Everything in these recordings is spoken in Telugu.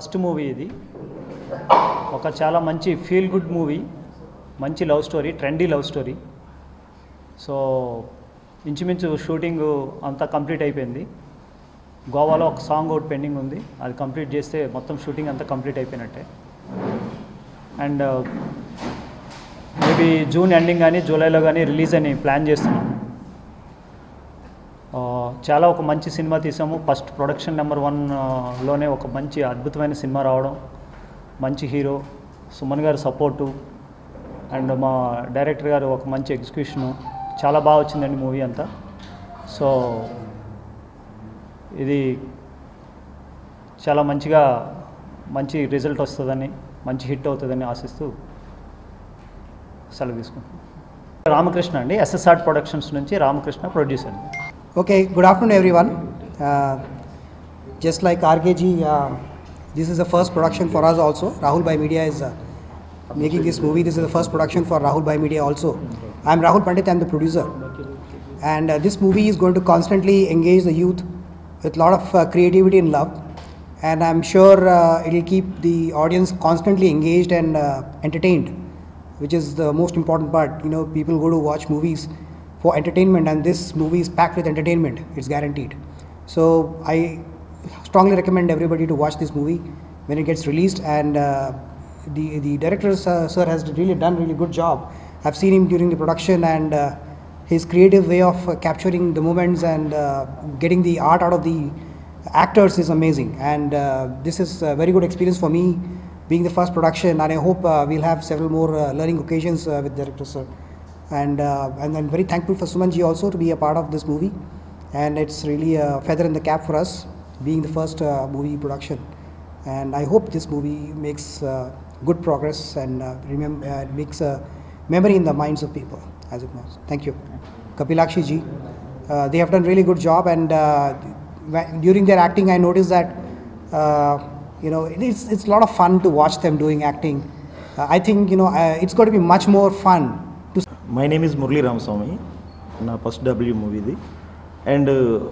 ఫస్ట్ మూవీ ఇది ఒక చాలా మంచి ఫీల్ గుడ్ మూవీ మంచి love story trendy love story so ఇంచుమించు షూటింగ్ అంతా కంప్లీట్ అయిపోయింది గోవాలో ఒక సాంగ్ ఒకటి పెండింగ్ ఉంది అది కంప్లీట్ చేస్తే మొత్తం షూటింగ్ అంతా కంప్లీట్ అయిపోయినట్టే అండ్ మేబీ జూన్ ఎండింగ్ కానీ జూలైలో కానీ రిలీజ్ అని ప్లాన్ చేస్తున్నాం ఆ, చాలా ఒక మంచి సినిమా తీసాము ఫస్ట్ ప్రొడక్షన్ నెంబర్ వన్ లోనే ఒక మంచి అద్భుతమైన సినిమా రావడం మంచి హీరో సుమన్ గారి సపోర్టు అండ్ మా డైరెక్టర్ గారు ఒక మంచి ఎగ్జిక్యూషను చాలా బాగా వచ్చిందండి మూవీ అంతా సో ఇది చాలా మంచిగా మంచి రిజల్ట్ వస్తుందని మంచి హిట్ అవుతుందని ఆశిస్తూ సెలవు తీసుకుంటాం రామకృష్ణ అండి ఎస్ఎస్ఆర్ ప్రొడక్షన్స్ నుంచి రామకృష్ణ ప్రొడ్యూసర్ అండి Okay, good afternoon, everyone. Uh, just like RKG, uh, this is the first production for us also. Rahul Bhai Media is uh, making this movie. This is the first production for Rahul Bhai Media also. I'm Rahul Pandit, I'm the producer. And uh, this movie is going to constantly engage the youth with a lot of uh, creativity and love. And I'm sure uh, it will keep the audience constantly engaged and uh, entertained, which is the most important part. You know, people go to watch movies for entertainment, and this movie is packed with entertainment. It's guaranteed. So I strongly recommend everybody to watch this movie when it gets released. And uh, the the director uh, sir has really done really good job. I've seen him during the production and. Uh, his creative way of uh, capturing the moments and uh, getting the art out of the actors is amazing and uh, this is a very good experience for me being the first production and i hope uh, we'll have several more uh, learning occasions uh, with director sir and uh, and i'm very thankful for sumanji also to be a part of this movie and it's really a feather in the cap for us being the first uh, movie production and i hope this movie makes uh, good progress and uh, remember uh, makes a memory in the minds of people as it was thank you kapilakshi ji uh, they have done really good job and uh, wh- during their acting i noticed that uh, you know it's it's a lot of fun to watch them doing acting uh, i think you know uh, it's going to be much more fun to my name is Murali Ramaswamy నా ఫస్ట్ డబ్ల్యూ మూవీది అండ్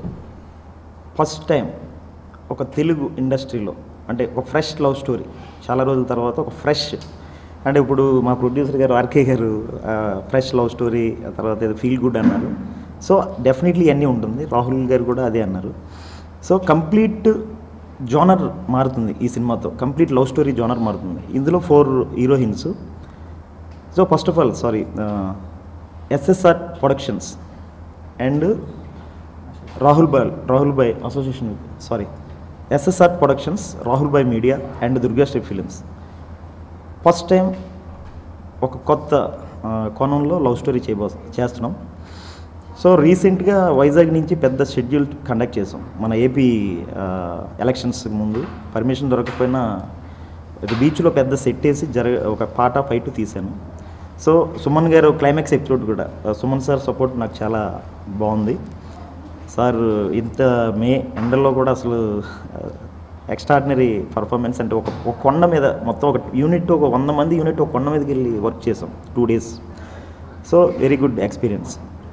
ఫస్ట్ టైం ఒక తెలుగు ఇండస్ట్రీలో అంటే ఒక ఫ్రెష్ లవ్ స్టోరీ చాలా రోజుల తర్వాత ఒక ఫ్రెష్ అంటే ఇప్పుడు మా ప్రొడ్యూసర్ గారు ఆర్కే గారు ఫ్రెష్ లవ్ స్టోరీ ఆ తర్వాత ఏదో ఫీల్ గుడ్ అన్నారు సో డెఫినెట్లీ అన్నీ ఉంటుంది రాహుల్ గారు కూడా అదే అన్నారు సో కంప్లీట్ జోనర్ మారుతుంది ఈ సినిమాతో కంప్లీట్ లవ్ స్టోరీ జోనర్ మారుతుంది ఇందులో four heroines so first of all sorry SSR productions and Rahul boy Rahul boy association sorry SSR productions Rahul boy media and Durgasri films first time ఒక కొత్త ఆ, కోణంలో లవ్ స్టోరీ చేయబో చేస్తున్నాం సో రీసెంట్గా వైజాగ్ నుంచి పెద్ద షెడ్యూల్ కండక్ట్ చేసాం మన ఏపీ ఆ, ఎలక్షన్స్ ముందు పర్మిషన్ దొరకకపోయినా ఇది బీచ్లో పెద్ద సెట్ వేసి జరగ ఒక పాట ఫైట్ తీశాను సో సుమన్ గారు క్లైమాక్స్ ఎపిసోడ్ కూడా ఆ, సుమన్ సార్ సపోర్ట్ నాకు చాలా బాగుంది సార్ ఇంత మే ఎండల్లో కూడా అసలు ఎక్స్ట్రాడినరీ పర్ఫార్మెన్స్ అంటే ఒక ఒక కొండ మీద మొత్తం ఒక యూనిట్ ఒక వంద మంది యూనిట్ ఒక కొండ మీదకి వెళ్ళి వర్క్ చేసాం two days so very good experience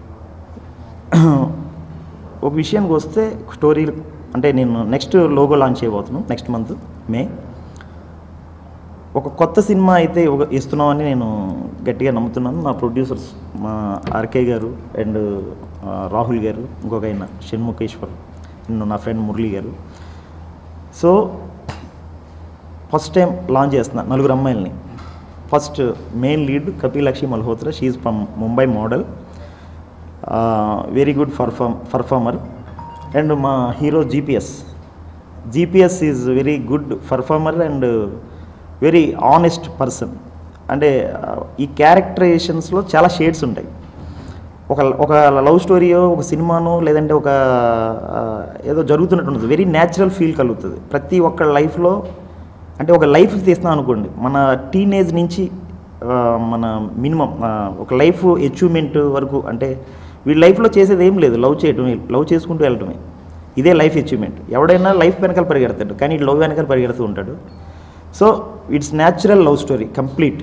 ఒక విషయానికి వస్తే స్టోరీ అంటే నేను నెక్స్ట్ లోగో లాంచ్ చేయబోతున్నాను నెక్స్ట్ మంత్ మే ఒక కొత్త సినిమా అయితే ఇవ్వ- ఇస్తున్నామని నేను గట్టిగా నమ్ముతున్నాను మా ప్రొడ్యూసర్స్ మా ఆర్కే గారు అండ్ ఆ, రాహుల్ గారు ఇంకొక ఆయన షణ్ముఖేశ్వర్ అండ్ నా ఫ్రెండ్ మురళి గారు సో ఫస్ట్ టైం లాంచ్ చేస్తున్నా నలుగురు అమ్మాయిల్ని first main lead Kapilakshi Malhotra she from Mumbai model very good perform performer and మా hero GPS GPS is very good performer and very honest person అంటే ఆ, ఈ క్యారెక్టరైజేషన్స్లో చాలా షేడ్స్ ఉంటాయి ఒక ఒక లవ్ స్టోరీయో ఒక సినిమానో లేదంటే ఒక ఆ, ఏదో జరుగుతున్నట్టు ఉంటుంది వెరీ న్యాచురల్ ఫీల్ కలుగుతుంది ప్రతి ఒక్క లైఫ్లో అంటే ఒక లైఫ్ తీస్తున్నాం అనుకోండి మన టీనేజ్ నుంచి ఆ, మన మినిమం ఒక లైఫ్ అచీవ్మెంట్ వరకు అంటే వీళ్ళ లైఫ్లో చేసేది ఏం లేదు లవ్ చేయటమే లవ్ చేసుకుంటూ వెళ్ళటమే ఇదే లైఫ్ అచీవ్మెంట్ ఎవడైనా లైఫ్ వెనకాల పరిగెడతాడు కానీ ఈ లవ్ వెనకాల పరిగెడుతూ ఉంటాడు so it's natural love story complete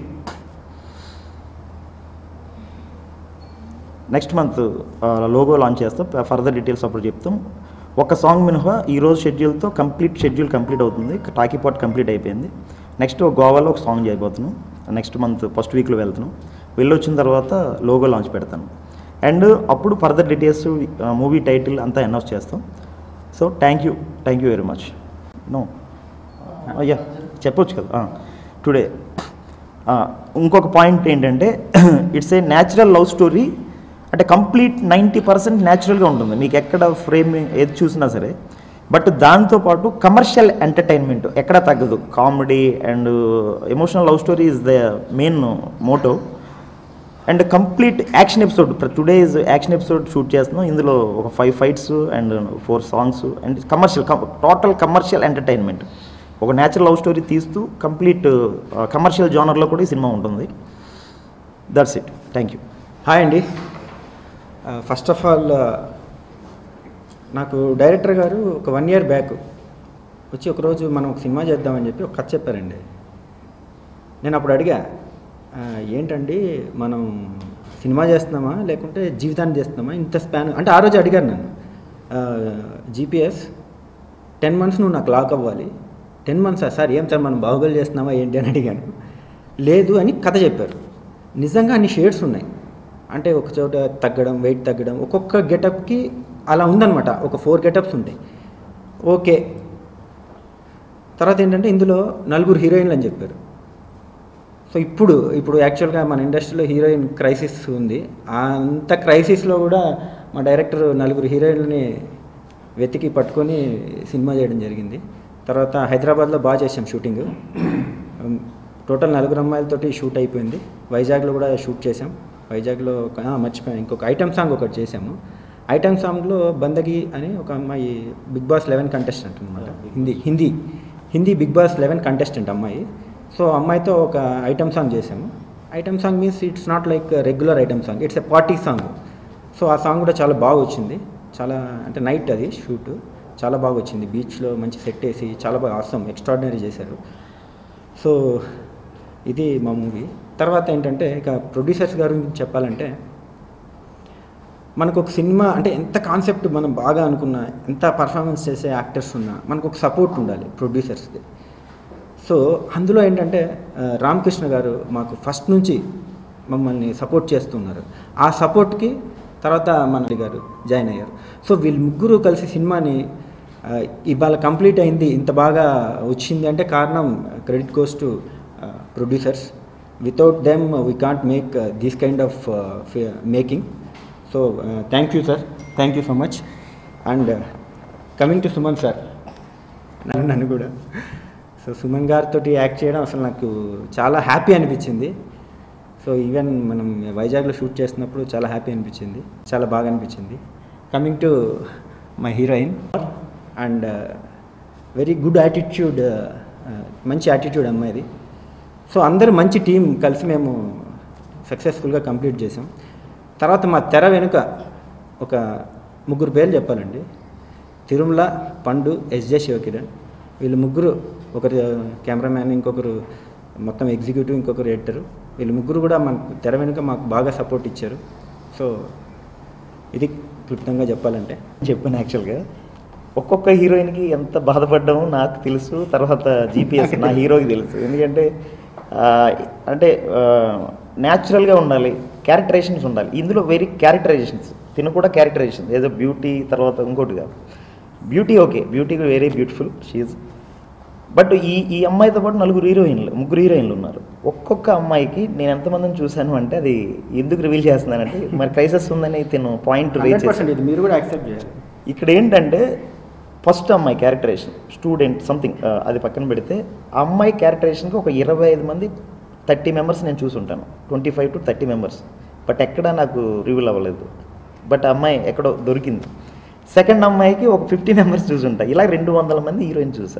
next month logo launch చేస్తాం ఫర్దర్ డీటెయిల్స్ అప్పుడు చెప్తాం ఒక సాంగ్ మినహా ఈరోజు షెడ్యూల్తో కంప్లీట్ షెడ్యూల్ కంప్లీట్ అవుతుంది టాకీ పాట్ కంప్లీట్ అయిపోయింది నెక్స్ట్ గోవాలో ఒక సాంగ్ చేయబోతున్నాం నెక్స్ట్ మంత్ ఫస్ట్ వీక్లో వెళ్తున్నాం వెళ్ళి వచ్చిన తర్వాత లోగో లాంచ్ పెడతాను అండ్ అప్పుడు ఫర్దర్ డీటెయిల్స్ మూవీ టైటిల్ అంతా అనౌన్స్ చేస్తాం so thank you thank you very much no అయ్యా చెప్పొచ్చు కదా టుడే ఇంకొక పాయింట్ ఏంటంటే it's a natural love story అంటే కంప్లీట్ నైంటీ పర్సెంట్ న్యాచురల్గా ఉంటుంది మీకు ఎక్కడ ఫ్రేమ్ ఏది చూసినా సరే బట్ దాంతోపాటు కమర్షియల్ ఎంటర్టైన్మెంట్ ఎక్కడ తగ్గదు comedy and emotional love story is the main motto and complete action episode today is action episode shoot చేస్తున్నాం ఇందులో ఒక five fights and four songs and commercial total commercial entertainment ఒక న్యాచురల్ లవ్ స్టోరీ తీస్తూ కంప్లీట్ కమర్షియల్ జోనర్లో కూడా ఈ సినిమా ఉంటుంది that's it thank you hi అండి ఫస్ట్ ఆఫ్ ఆల్ నాకు డైరెక్టర్ గారు ఒక వన్ ఇయర్ బ్యాక్ వచ్చి ఒకరోజు మనం ఒక సినిమా చేద్దామని చెప్పి ఒక కథ చెప్పారండి నేను అప్పుడు అడిగా "ఆ, ఏంటండి మనం సినిమా చేస్తున్నామా లేకుంటే జీవితాన్ని చేస్తున్నామా ఇంత స్పాన్ అంటే ఆ రోజు అడిగారు నన్ను జీపీఎస్ టెన్ మంత్స్ నువ్వు నాకు లాక్ అవ్వాలి టెన్ మంత్స్ సార్ ఏం సార్ మనం బాహుబలి చేస్తున్నామా ఏంటి అని అడిగాను లేదు అని కథ చెప్పారు నిజంగా అన్ని షేడ్స్ ఉన్నాయి అంటే ఒక చోట తగ్గడం వెయిట్ తగ్గడం ఒక్కొక్క గెటప్కి అలా ఉందన్నమాట ఒక ఫోర్ గెటప్స్ ఉంటాయి ఓకే తర్వాత ఏంటంటే ఇందులో నలుగురు హీరోయిన్లు అని చెప్పారు సో ఇప్పుడు ఇప్పుడు యాక్చువల్గా మన ఇండస్ట్రీలో హీరోయిన్ క్రైసిస్ ఉంది అంత క్రైసిస్లో కూడా మా డైరెక్టర్ నలుగురు హీరోయిన్లని వెతికి పట్టుకొని సినిమా చేయడం జరిగింది తర్వాత హైదరాబాద్లో బాగా చేసాం షూటింగ్ టోటల్ నలుగురు అమ్మాయిలతోటి షూట్ అయిపోయింది వైజాగ్లో కూడా షూట్ చేసాం వైజాగ్లో ఒక ఆ, మర్చిపోయాను ఇంకొక ఐటమ్ సాంగ్ ఒకటి చేసాము ఐటమ్ సాంగ్లో బందగి అని ఒక అమ్మాయి బిగ్ బాస్ లెవెన్ కంటెస్టెంట్ అనమాట Hindi Hindi Hindi big boss eleven contestant అమ్మాయి సో అమ్మాయితో ఒక ఐటమ్ సాంగ్ చేసాము item song means it's not like regular item song it's a party song so ఆ సాంగ్ కూడా చాలా బాగా వచ్చింది చాలా అంటే నైట్ అది షూట్ చాలా బాగా వచ్చింది బీచ్లో మంచి సెట్ వేసి చాలా బాగా ఆసం ఎక్స్ట్రాడినరీ చేశారు సో ఇది మా మూవీ తర్వాత ఏంటంటే ఇక ప్రొడ్యూసర్స్ గారి గురించి చెప్పాలంటే మనకు ఒక సినిమా అంటే ఎంత కాన్సెప్ట్ మనం బాగా అనుకున్నా ఎంత పర్ఫార్మెన్స్ చేసే యాక్టర్స్ ఉన్నా మనకు ఒక సపోర్ట్ ఉండాలి ప్రొడ్యూసర్స్ది సో అందులో ఏంటంటే ఆ, రామకృష్ణ గారు మాకు ఫస్ట్ నుంచి మమ్మల్ని సపోర్ట్ చేస్తున్నారు ఆ సపోర్ట్కి తర్వాత మన గారు జాయిన్ అయ్యారు సో వీళ్ళు ముగ్గురు కలిసి సినిమాని ఆ, ఇవాళ కంప్లీట్ అయింది ఇంత బాగా వచ్చింది అంటే కారణం credit goes to producers without them we can't make this kind of making so thank you sir thank you so much and coming to Suman sir నన్ను నన్ను కూడా సో సుమన్ గారితో యాక్ట్ చేయడం అసలు నాకు చాలా హ్యాపీ అనిపించింది సో ఈవెన్ మనం వైజాగ్లో షూట్ చేస్తున్నప్పుడు చాలా హ్యాపీ అనిపించింది చాలా బాగా అనిపించింది coming to my heroine and very good attitude మంచి యాటిట్యూడ్ అమ్మాయిది సో అందరూ మంచి టీం కలిసి మేము సక్సెస్ఫుల్గా కంప్లీట్ చేసాం తర్వాత మా తెర వెనుక ఒక ముగ్గురు పేర్లు చెప్పాలండి తిరుమల పండు ఎస్జే శివకిరణ్ వీళ్ళు ముగ్గురు ఒకరు కెమెరామ్యాన్ ఇంకొకరు మొత్తం ఎగ్జిక్యూటివ్ ఇంకొకరు ఎడిటర్ వీళ్ళు ముగ్గురు కూడా మనకు తెర వెనుక మాకు బాగా సపోర్ట్ ఇచ్చారు సో ఇది క్లుప్తంగా చెప్పాలంటే చెప్పాను యాక్చువల్గా ఒక్కొక్క హీరోయిన్కి ఎంత బాధపడ్డామో నాకు తెలుసు తర్వాత జీపీఎస్ నా హీరోకి తెలుసు ఎందుకంటే ఆ, అంటే న్యాచురల్గా ఉండాలి క్యారెక్టరైజేషన్స్ ఉండాలి ఇందులో వెరీ క్యారెక్టరైజేషన్స్ తిను కూడా క్యారెక్టరైజేషన్ ఏదో బ్యూటీ తర్వాత ఇంకోటి కాదు beauty okay beauty very beautiful she's but ఈ ఈ అమ్మాయితో పాటు నలుగురు హీరోయిన్లు ముగ్గురు హీరోయిన్లు ఉన్నారు ఒక్కొక్క అమ్మాయికి నేను ఎంతమందిని చూశాను అంటే అది ఎందుకు రివీల్ చేస్తున్నానంటే మరి క్రైసెస్ ఉందని తిను పాయింట్ రీచ్ హండ్రెడ్ పర్సెంట్ ఇది మీరు కూడా యాక్సెప్ట్ చేయాలి ఇక్కడ ఏంటంటే ఫస్ట్ అమ్మాయి క్యారెక్టరేషన్ స్టూడెంట్ సంథింగ్ అది పక్కన పెడితే ఆ అమ్మాయి క్యారెక్టరేషన్కి ఒక ఇరవై ఐదు మంది థర్టీ మెంబర్స్ నేను చూసుంటాను twenty five to thirty members but ఎక్కడ నాకు రివీల్ అవ్వలేదు బట్ ఆ అమ్మాయి ఎక్కడో దొరికింది సెకండ్ అమ్మాయికి ఒక ఫిఫ్టీ మెంబర్స్ చూసుంటా ఇలా రెండు వందల మంది హీరోయిన్ చూసా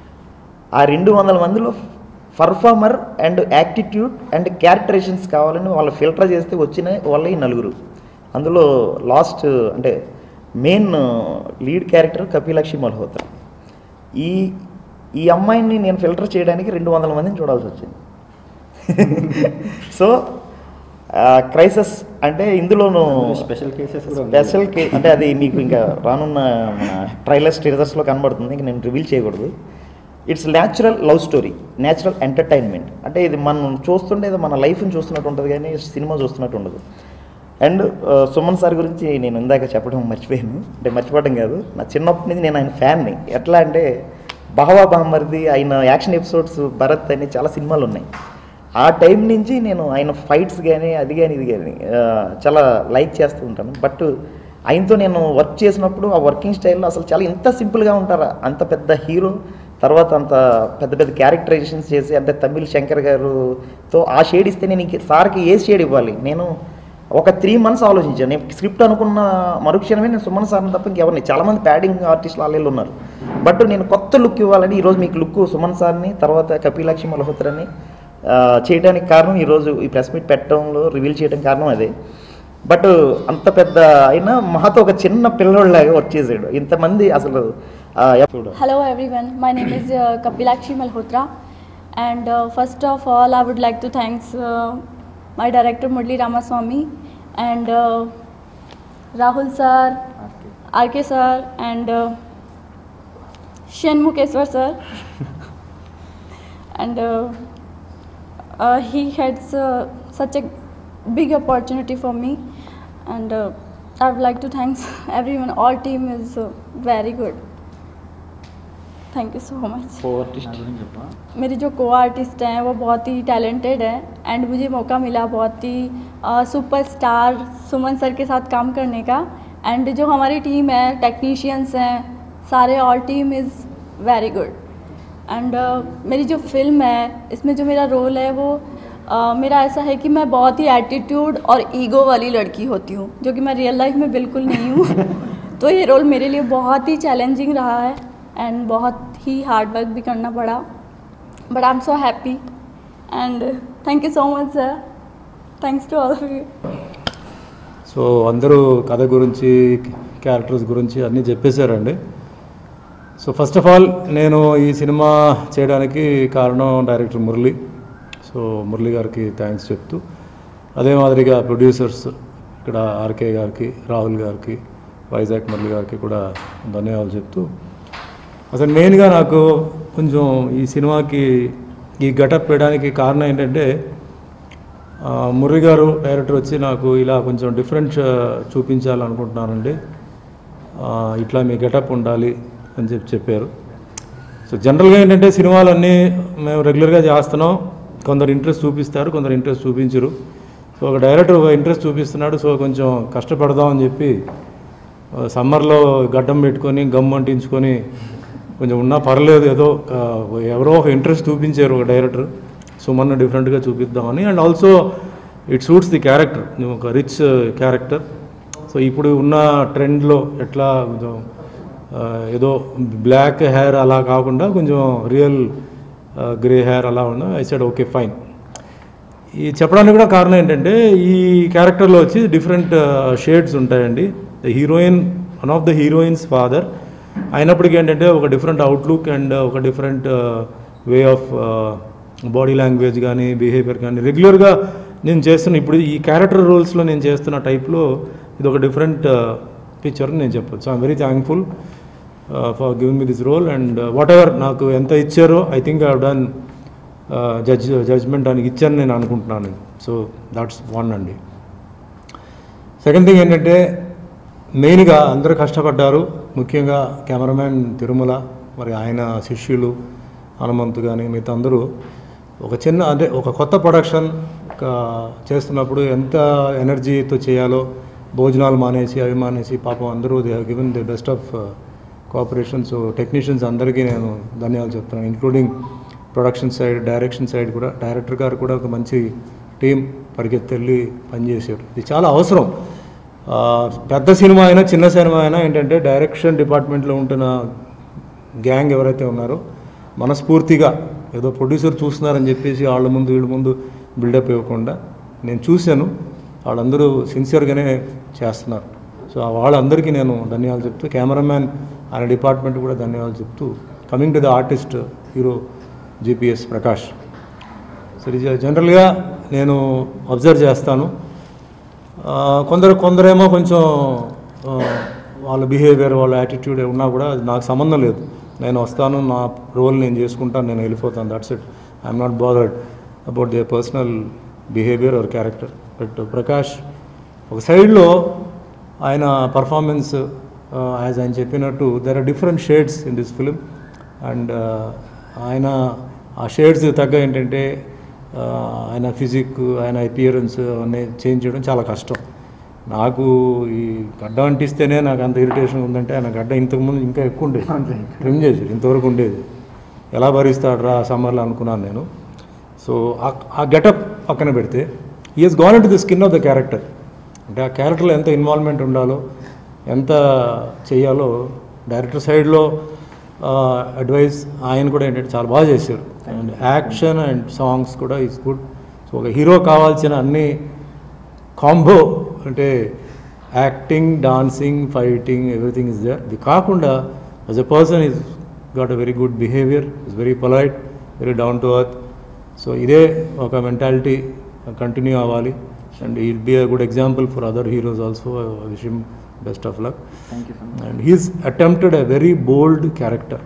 ఆ రెండు వందల మందిలో performer and attitude and characterisations కావాలని వాళ్ళు ఫిల్టర్ చేస్తే వచ్చిన వాళ్ళ ఈ నలుగురు అందులో లాస్ట్ అంటే main lead character Kapilakshi Malhotra ఈ ఈ అమ్మాయిని నేను ఫిల్టర్ చేయడానికి రెండు వందల మందిని చూడాల్సి వచ్చింది సో క్రైసిస్ అంటే ఇందులోనూ స్పెషల్ కేసెస్ కూడా ఉన్నాయి. స్పెషల్ కే అంటే అది మీకు ఇంకా రానున్న మన ట్రైలర్స్ ట్రేజర్స్లో కనబడుతుంది ఇంకా నేను రివీల్ చేయకూడదు it's natural love story natural entertainment అంటే ఇది మనం చూస్తుంటే ఇది మన లైఫ్ని చూస్తున్నట్టు ఉంటుంది కానీ సినిమా చూస్తున్నట్టు ఉండదు అండ్ సుమన్ సార్ గురించి నేను ఇందాక చెప్పడం మర్చిపోయాను అంటే మర్చిపోవడం కాదు నా చిన్నప్పటి నుంచి నేను ఆయన ఫ్యాన్ని ఎట్లా అంటే బహవా బామ్మర్ది ఆయన యాక్షన్ ఎపిసోడ్స్ భరత్ అని చాలా సినిమాలు ఉన్నాయి ఆ టైం నుంచి నేను ఆయన ఫైట్స్ కానీ అది కానీ ఇది కానీ ఆ, చాలా లైక్ చేస్తూ ఉంటాను బట్ ఆయనతో నేను వర్క్ చేసినప్పుడు ఆ వర్కింగ్ స్టైల్లో అసలు చాలా ఇంత సింపుల్గా ఉంటారా అంత పెద్ద హీరో తర్వాత అంత పెద్ద పెద్ద క్యారెక్టరైజేషన్స్ చేసి అంటే తమిళ్ శంకర్ గారుతో ఆ షేడ్ ఇస్తే నేను ఇంక సార్కి ఏ షేడ్ ఇవ్వాలి నేను ఒక త్రీ మంత్స్ ఆలోచించాను నేను స్క్రిప్ట్ అనుకున్న మరుక్షణమే నేను సుమన్ సార్ని తప్ప ఇంకెవరిని చాలామంది ప్యాడింగ్ ఆర్టిస్టులు వాళ్ళు ఉన్నారు బట్ నేను కొత్త లుక్ ఇవ్వాలని ఈరోజు మీకు లుక్ సుమన్ సార్ని తర్వాత కపిలాక్షి మల్హోత్రాని ఆ, చేయడానికి కారణం ఈరోజు ఈ ప్రెస్ మీట్ పెట్టడంలో రివీల్ చేయడం కారణం అదే బట్ అంత పెద్ద అయినా మహాతో ఒక చిన్న పిల్లోడిలాగా వర్క్ చేసాడు ఇంతమంది అసలు ఆ, ఎప్పుడు Hello everyone, my name is uh, Kapilakshi Malhotra and uh, first of all I would like to thanks uh, my director Murli Ramaswamy and uh, Rahul sir, RK sir and uh, Shen Mukeswar sir and uh, uh, he had uh, such a big opportunity for me and uh, I would like to thanks everyone all team is uh, very good thank you so much मेरी जो को आर्टिस्ट हैं वो बहुत ही टैलेंटेड है एंड मुझे मौका मिला बहुत ही सुपरस्टार सुमन सर के साथ काम करने का एंड जो हमारी टीम है टेक्नीशियंस हैं सारे all team is very good and मेरी जो फिल्म है इसमें जो मेरा रोल है वो uh, मेरा ऐसा है कि मैं बहुत ही एटीट्यूड और ईगो वाली लड़की होती हूँ जो कि मैं रियल लाइफ में बिल्कुल नहीं हूँ तो ये रोल मेरे लिए बहुत ही चैलेंजिंग रहा है एंड बहुत ही हार्ड वर्क भी करना पड़ा but I am so happy and thank you so much sir thanks to all of you so అందరూ కథ గురించి క్యారెక్టర్స్ గురించి అన్నీ చెప్పేశారండి సో ఫస్ట్ ఆఫ్ ఆల్ నేను ఈ సినిమా చేయడానికి కారణం డైరెక్టర్ మురళి సో మురళి గారికి థ్యాంక్స్ చెప్తూ అదే మాదిరిగా ప్రొడ్యూసర్స్ ఇక్కడ ఆర్కే గారికి రాహుల్ గారికి వైజాగ్ మురళి గారికి కూడా ధన్యవాదాలు చెప్తూ అసలు మెయిన్గా నాకు కొంచెం ఈ సినిమాకి ఈ గటప్ వేయడానికి కారణం ఏంటంటే ఆ, మురళి గారు డైరెక్టర్ వచ్చి నాకు ఇలా కొంచెం డిఫరెంట్ చూపించాలనుకుంటున్నానండి ఆ, ఇట్లా మీ గెటప్ ఉండాలి అని చెప్పి చెప్పారు సో జనరల్గా ఏంటంటే సినిమాలన్నీ మేము రెగ్యులర్గా చేస్తున్నాం కొందరు ఇంట్రెస్ట్ చూపిస్తారు కొందరు ఇంట్రెస్ట్ చూపించరు సో ఒక డైరెక్టర్ ఇంట్రెస్ట్ చూపిస్తున్నాడు సో కొంచెం కష్టపడదాం అని చెప్పి ఆ, సమ్మర్లో గడ్డం పెట్టుకొని గమ్ అంటించుకొని కొంచెం ఉన్నా పర్లేదు ఏదో ఆ, ఎవరో ఒక ఇంట్రెస్ట్ చూపించారు ఒక డైరెక్టర్ సో మొన్న డిఫరెంట్గా చూపిద్దామని and also it suits the character ఒక రిచ్ క్యారెక్టర్ సో ఇప్పుడు ఉన్న ట్రెండ్లో ఎట్లా కొంచెం ఆ, ఏదో బ్లాక్ హెయిర్ అలా కాకుండా కొంచెం రియల్ గ్రే హెయిర్ అలా ఉన్న ఐ సైడ్ ఓకే ఫైన్ ఈ చెప్పడానికి కూడా కారణం ఏంటంటే ఈ క్యారెక్టర్లో వచ్చి డిఫరెంట్ షేడ్స్ ఉంటాయండి the heroine one of the heroine's father అయినప్పటికీ ఏంటంటే ఒక డిఫరెంట్ అవుట్లుక్ అండ్ ఒక different way of body language కానీ బిహేవియర్ కానీ రెగ్యులర్గా నేను చేస్తున్న ఇప్పుడు ఈ క్యారెక్టర్ రోల్స్లో నేను చేస్తున్న టైప్లో ఇది ఒక డిఫరెంట్ పిక్చర్ నేను చెప్పొచ్చు I'm very thankful for giving me this role and whatever నాకు ఎంత ఇచ్చారో I think I done judge judgement దానికి ఇచ్చాను నేను అనుకుంటున్నాను సో దాట్స్ వన్ అండి సెకండ్ థింగ్ ఏంటంటే మెయిన్గా అందరూ కష్టపడ్డారు ముఖ్యంగా కెమెరామ్యాన్ తిరుమల మరి ఆయన శిష్యులు హనుమంతు కానీ మిగతా అందరూ ఒక చిన్న అంటే ఒక కొత్త ప్రొడక్షన్ ఒక చేస్తున్నప్పుడు ఎంత ఎనర్జీతో చేయాలో భోజనాలు మానేసి అవి మానేసి పాపం అందరూ they have given the best of cooperation so technicians అందరికీ నేను ధన్యవాదాలు చెప్తున్నాను including production side direction side కూడా డైరెక్టర్ గారు కూడా ఒక మంచి టీం పరిగెత్తెళ్ళి పనిచేశారు ఇది చాలా అవసరం ఆ, పెద్ద సినిమా అయినా చిన్న సినిమా అయినా ఏంటంటే డైరెక్షన్ డిపార్ట్మెంట్లో ఉంటున్న గ్యాంగ్ ఎవరైతే ఉన్నారో మనస్ఫూర్తిగా ఏదో ప్రొడ్యూసర్ చూస్తున్నారని చెప్పేసి వాళ్ళ ముందు వీళ్ళ ముందు బిల్డప్ ఇవ్వకుండా నేను చూశాను వాళ్ళందరూ సిన్సియర్గానే చేస్తున్నారు సో ఆ వాళ్ళందరికీ నేను ధన్యవాదాలు చెప్తూ కెమెరామ్యాన్ ఆయన డిపార్ట్మెంట్ కూడా ధన్యవాదాలు చెప్తూ coming to the artist hero GPS Prakash so ఇది జనరల్గా నేను అబ్జర్వ్ చేస్తాను ఆ, కొందరు కొందరేమో కొంచెం ఆ, వాళ్ళ బిహేవియర్ వాళ్ళ యాటిట్యూడ్ ఉన్నా కూడా అది నాకు సంబంధం లేదు నేను వస్తాను నా రోల్ నేను చేసుకుంటాను నేను వెళ్ళిపోతాను that's it I'm not bothered about they personal behaviour or character but Prakash ఒక సైడ్లో ఆయన పర్ఫార్మెన్స్ యాజ్ ఆయన చెప్పినట్టు there are different shades in this film and ఆయన ఆ షేడ్స్ తగ్గ ఏంటంటే ఆ, ఆయన ఫిజిక్ ఆయన అపియరెన్స్ అన్నీ చేంజ్ చేయడం చాలా కష్టం నాకు ఈ గడ్డ అంటిస్తేనే నాకు అంత ఇరిటేషన్ ఉందంటే ఆయన గడ్డ ఇంతకుముందు ఇంకా ఎక్కువ ఉండేది ట్రిమ్ చేసి ఇంతవరకు ఉండేది ఎలా భరిస్తాడు రా సమ్మర్లో అనుకున్నాను నేను సో ఆ- ఆ గెటప్ పక్కన పెడితే he's gone to the skin of the character అంటే ఆ క్యారెక్టర్లో ఎంత ఇన్వాల్వ్మెంట్ ఉండాలో ఎంత చేయాలో డైరెక్టర్ సైడ్లో అడ్వైస్ ఆయన కూడా ఏంటంటే చాలా బాగా చేశారు అండ్ యాక్షన్ అండ్ సాంగ్స్ కూడా ఈజ్ గుడ్ సో ఒక హీరో కావాల్సిన అన్ని కాంబో అంటే acting dancing fighting everything is there ఇది కాకుండా as a person is got a very good behaviour is very polite very down to earth so ఇదే ఒక మెంటాలిటీ కంటిన్యూ అవ్వాలి and he'll be a good example for other heroes also wish him best of luck and he's attempted a very bold character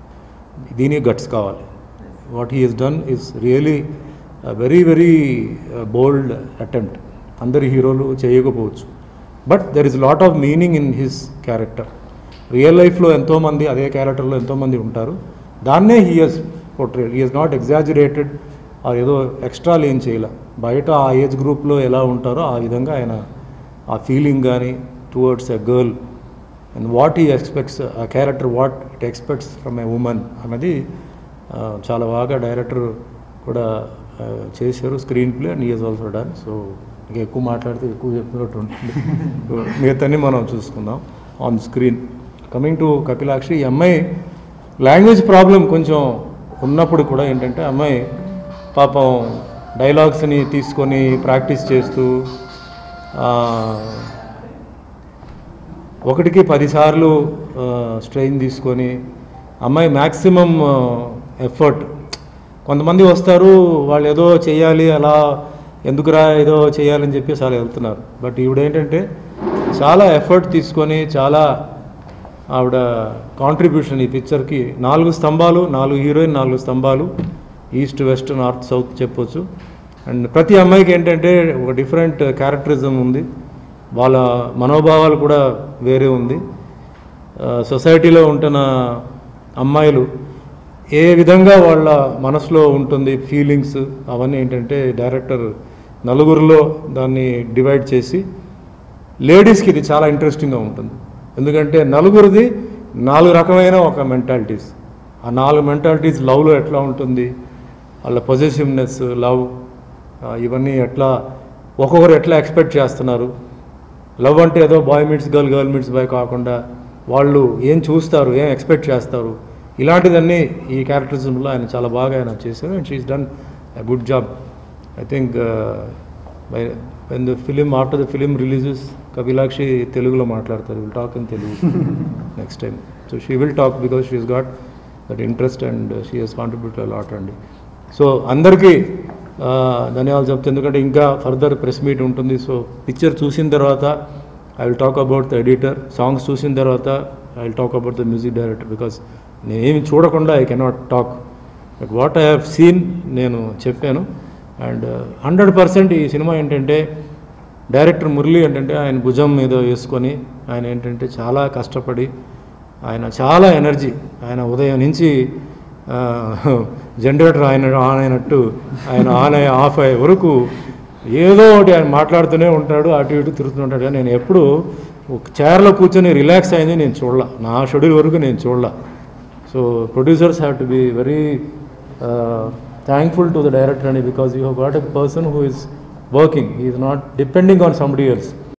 దీనికి గట్స్ కావాలి what he he's done is really very very bold attempt అందరి హీరోలు చేయకపోవచ్చు but there is lot of meaning in his character real లైఫ్లో ఎంతోమంది అదే క్యారెక్టర్లో ఎంతోమంది ఉంటారు దాన్నే he he's portrait he he's not exaggerated ఆ ఏదో ఎక్స్ట్రాలు ఏం చేయలే బయట ఆ ఏజ్ గ్రూప్లో ఎలా ఉంటారో ఆ విధంగా ఆయన ఆ ఫీలింగ్ కానీ towards a girl and what he expects ఆ character what it expects from a woman అన్నది ఆ, చాలా బాగా డైరెక్టర్ కూడా ఆ, చేశారు screen play and is also done so ఇంకా ఎక్కువ మాట్లాడితే ఎక్కువ చెప్పినట్టు ఉంటుంది మిగతాన్ని మనం చూసుకుందాం on screen coming to Kapilakshi ఈ అమ్మాయి లాంగ్వేజ్ ప్రాబ్లం కొంచెం ఉన్నప్పుడు కూడా ఏంటంటే అమ్మాయి పాపం డైలాగ్స్ని తీసుకొని ప్రాక్టీస్ చేస్తూ ఆ, ఒకటికి పదిసార్లు స్ట్రెయిన్ తీసుకొని అమ్మాయి మ్యాక్సిమం ఎఫర్ట్ కొంతమంది వస్తారు వాళ్ళు ఏదో చేయాలి అలా ఎందుకురా ఏదో చేయాలని చెప్పేసి అలా వెళ్తున్నారు బట్ ఈవిడ ఏంటంటే చాలా ఎఫర్ట్ తీసుకొని చాలా ఆవిడ కాంట్రిబ్యూషన్ ఈ పిక్చర్కి నాలుగు స్తంభాలు నాలుగు హీరోయిన్ నాలుగు స్తంభాలు ఈస్ట్ వెస్ట్ నార్త్ సౌత్ చెప్పొచ్చు అండ్ ప్రతి అమ్మాయికి ఏంటంటే ఒక డిఫరెంట్ క్యారెక్టరిజం ఉంది వాళ్ళ మనోభావాలు కూడా వేరే ఉంది ఆ, సొసైటీలో ఉంటున్న అమ్మాయిలు ఏ విధంగా వాళ్ళ మనసులో ఉంటుంది ఫీలింగ్స్ అవన్నీ ఏంటంటే డైరెక్టర్ నలుగురిలో దాన్ని డివైడ్ చేసి లేడీస్కి ఇది చాలా ఇంట్రెస్టింగ్గా ఉంటుంది ఎందుకంటే నలుగురిది నాలుగు రకమైన ఒక మెంటాలిటీస్ ఆ నాలుగు మెంటాలిటీస్ లవ్లో ఎట్లా ఉంటుంది వాళ్ళ పొజిటివ్నెస్ లవ్ ఇవన్నీ ఎట్లా ఒక్కొక్కరు ఎట్లా ఎక్స్పెక్ట్ చేస్తున్నారు లవ్ అంటే ఏదో boy meets girl girl meets boy కాకుండా వాళ్ళు ఏం చూస్తారు ఏం ఎక్స్పెక్ట్ చేస్తారు ఇలాంటిదన్నీ ఈ క్యారెక్టరిజంలో ఆయన చాలా బాగా ఆయన చేశారు and she's done a good job I think by when the film after the film releases Kapilakshi తెలుగులో మాట్లాడతారు will talk in Telugu next time so she will talk because she's got that interest and she he's contribute lot అండి సో అందరికీ ఆ, ధన్యవాదాలు చెప్తాను ఎందుకంటే ఇంకా ఫర్దర్ ప్రెస్ మీట్ ఉంటుంది సో పిక్చర్ చూసిన తర్వాత I will talk about the editor songs చూసిన తర్వాత I will talk about the music director because నేనేమి చూడకుండా I cannot talk but what I have seen నేను చెప్పాను అండ్ హండ్రెడ్ పర్సెంట్ ఈ సినిమా ఏంటంటే డైరెక్టర్ మురళి ఏంటంటే ఆయన భుజం మీద వేసుకొని ఆయన ఏంటంటే చాలా కష్టపడి ఆయన చాలా ఎనర్జీ ఆయన ఉదయం నుంచి జనరేటర్ ఆయన ఆన్ అయినట్టు ఆయన ఆన్ అయ్యి ఆఫ్ అయ్యే వరకు ఏదో ఒకటి ఆయన మాట్లాడుతూనే ఉంటాడు అటు ఇటు తిరుగుతుంటాడు కానీ నేను ఎప్పుడు ఒక చైర్లో కూర్చొని రిలాక్స్ అయింది నేను చూడలా నా షెడ్యూల్ వరకు నేను చూడలా so producers have to be very thankful to the director అని because you have got a person who is working is not depending on somebody else